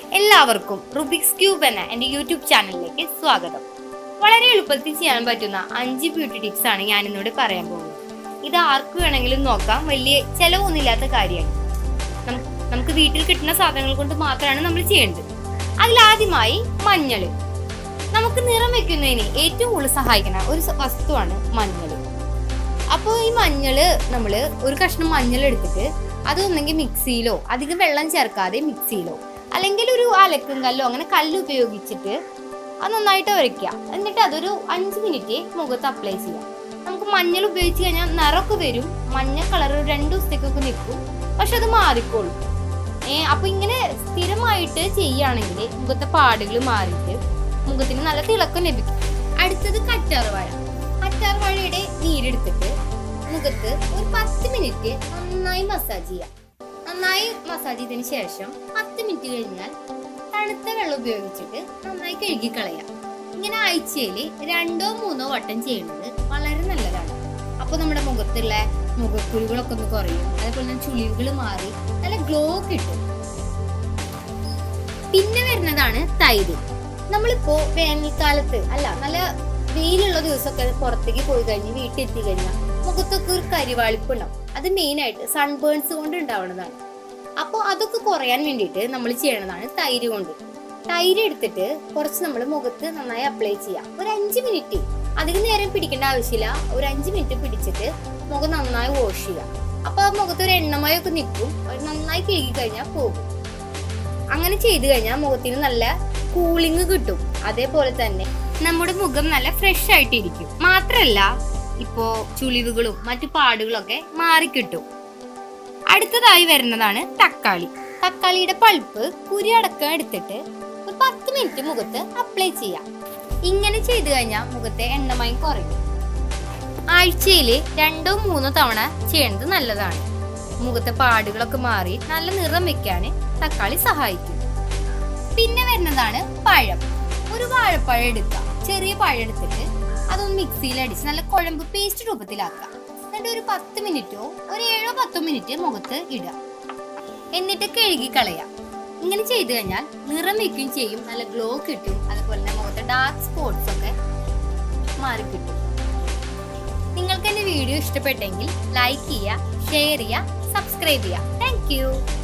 എല്ലാവർക്കും Rubik's cube എന്ന എൻ്റെ യൂട്യൂബ് ചാനലിലേക്ക് സ്വാഗതം വളരെ എളുപ്പത്തിൽ ചെയ്യാൻ പറ്റുന്ന അഞ്ച് ബ്യൂട്ടി ടിപ്സ് ആണ് ഞാൻ ഇന്നോട് പറയാൻ പോകുന്നത് ഇത് ആർക്ക് വേണമെങ്കിലും നോക്കാം വലിയ ചെലവൊന്നുമില്ലാത്ത കാര്യമാണ് നമുക്ക് നമുക്ക് വീട്ടിൽ കിട്ടുന്ന സാധനങ്ങൾ കൊണ്ട് മാത്രമാണ് നമ്മൾ ചെയ്യേണ്ടത് അതിലാദ്യമായി മഞ്ഞൾ നമുക്ക് നിറം വെക്കുന്നതിന് ഏറ്റവും കൂടുതൽ സഹായിക്കുന്ന ഒരു സ- വസ്തുവാണ് മഞ്ഞൾ അപ്പോൾ ഈ മഞ്ഞള് നമ്മൾ ഒരു കഷ്ണം മഞ്ഞൾ എടുത്തിട്ട് അത് ഒന്നെങ്കിൽ മിക്സിയിലോ അധികം വെള്ളം ചേർക്കാതെ മിക്സിയിലോ അല്ലെങ്കിൽ ഒരു അലക്കും കല്ലോ അങ്ങനെ കല്ല് ഉപയോഗിച്ചിട്ട് അത് നന്നായിട്ട് ഉരയ്ക്കുക എന്നിട്ട് അതൊരു അഞ്ച് മിനിറ്റ് മുഖത്ത് അപ്ലൈ ചെയ്യാം നമുക്ക് മഞ്ഞൾ ഉപയോഗിച്ച് കഴിഞ്ഞാൽ നിറമൊക്കെ വരും മഞ്ഞ കളർ രണ്ട് ദിവസത്തേക്കൊക്കെ നിൽക്കും പക്ഷെ അത് മാറിക്കോളും ഏ അപ്പൊ ഇങ്ങനെ സ്ഥിരമായിട്ട് ചെയ്യുകയാണെങ്കിൽ മുഖത്തെ പാടുകൾ മാറിയിട്ട് മുഖത്തിന് നല്ല തിളക്കം ലഭിക്കും അടുത്തത് കറ്റാർവാഴ കറ്റാർവാഴയുടെ നീരെടുത്തിട്ട് മുഖത്ത് ഒരു പത്ത് മിനിറ്റ് നന്നായി മസാജ് ചെയ്യാം നന്നായി മസാജ് ചെയ്തതിന് ശേഷം പത്ത് മിനിറ്റ് കഴിഞ്ഞാൽ തണുത്ത വെള്ളം ഉപയോഗിച്ചിട്ട് നന്നായി കഴുകി കളയാം ഇങ്ങനെ ആഴ്ചയിൽ രണ്ടോ മൂന്നോ വട്ടം ചെയ്യുന്നത് വളരെ നല്ലതാണ് അപ്പൊ നമ്മുടെ മുഖത്തുള്ള മുഖക്കുരുകളൊക്കെ ഒന്ന് കുറയും അതേപോലെ തന്നെ ചുളിവുകൾ മാറി നല്ല ഗ്ലോ കിട്ടും പിന്നെ വരുന്നതാണ് തൈര് നമ്മളിപ്പോ വേനൽക്കാലത്ത് അല്ല നല്ല വെയിലുള്ള ദിവസമൊക്കെ പുറത്തേക്ക് പോയി കഴിഞ്ഞ് വീട്ടിൽ എത്തി കഴിഞ്ഞാൽ മുഖത്തൊക്കെ ഒരു കരിവാളിപ്പ് ഉണ്ടാവും അത് മെയിൻ ആയിട്ട് സൺബേൺസ് കൊണ്ട് ഉണ്ടാവുന്നതാണ് അപ്പോൾ അതൊക്കെ കുറയാൻ വേണ്ടിയിട്ട് നമ്മൾ ചെയ്യണതാണ് തൈര് കൊണ്ട് തൈര് എടുത്തിട്ട് കുറച്ച് നമ്മൾ മുഖത്ത് നന്നായി അപ്ലൈ ചെയ്യാം ഒരു അഞ്ച് മിനിറ്റ് അധികം നേരം പിടിക്കേണ്ട ആവശ്യമില്ല ഒരു അഞ്ച് മിനിറ്റ് പിടിച്ചിട്ട് മുഖം നന്നായി വാഷ് ചെയ്യാം അപ്പൊ ആ മുഖത്ത് ഒരു എണ്ണമയൊക്കെ നിൽക്കും അത് നന്നായി കഴുകി കഴിഞ്ഞാൽ പോകും അങ്ങനെ ചെയ്തു കഴിഞ്ഞാൽ മുഖത്തിന് നല്ല കൂളിംഗ് കിട്ടും അതേപോലെ തന്നെ നമ്മുടെ മുഖം നല്ല ഫ്രഷ് ആയിട്ടിരിക്കും മാത്രല്ല ഇപ്പോ ചുളിവുകളും മറ്റു പാടുകളൊക്കെ മാറിക്കിട്ടും അടുത്തതായി വരുന്നതാണ് തക്കാളി തക്കാളിയുടെ പൾപ്പ് കുരി അടക്കം എടുത്തിട്ട് ഒരു പത്ത് മിനിറ്റ് മുഖത്ത് അപ്ലൈ ചെയ്യാം ഇങ്ങനെ ചെയ്തു കഴിഞ്ഞാൽ മുഖത്തെ എണ്ണമയം കുറയും ആഴ്ചയിൽ രണ്ടോ മൂന്നോ തവണ ചെയ്യേണ്ടത് നല്ലതാണ് മുഖത്തെ പാടുകളൊക്കെ മാറി നല്ല നിറം വെക്കാൻ തക്കാളി സഹായിക്കും പിന്നെ വരുന്നതാണ് പഴം ഒരു വാഴപ്പഴം എടുക്കുക ചെറിയ പഴം എടുത്തിട്ട് അതൊന്ന് മിക്സിയിൽ അടിച്ച് നല്ല കുഴമ്പ് പേസ്റ്റ് രൂപത്തിലാക്കുക എന്നിട്ട് ഒരു പത്ത് മിനിറ്റോ ഒരു ഏഴോ പത്തോ മിനിറ്റ് മുഖത്ത് ഇടുക എന്നിട്ട് കഴുകി കളയാം ഇങ്ങനെ ചെയ്തു കഴിഞ്ഞാൽ നിറം വെക്കുകയും ചെയ്യും നല്ല ഗ്ലോ കിട്ടും അതുപോലെ തന്നെ മുഖത്തെ ഡാർക്ക് സ്പോട്ട്സ് ഒക്കെ മാറി കിട്ടും നിങ്ങൾക്ക് എന്റെ വീഡിയോ ഇഷ്ടപ്പെട്ടെങ്കിൽ ലൈക്ക് ചെയ്യുക ഷെയർ ചെയ്യുക സബ്സ്ക്രൈബ് ചെയ്യുക താങ്ക്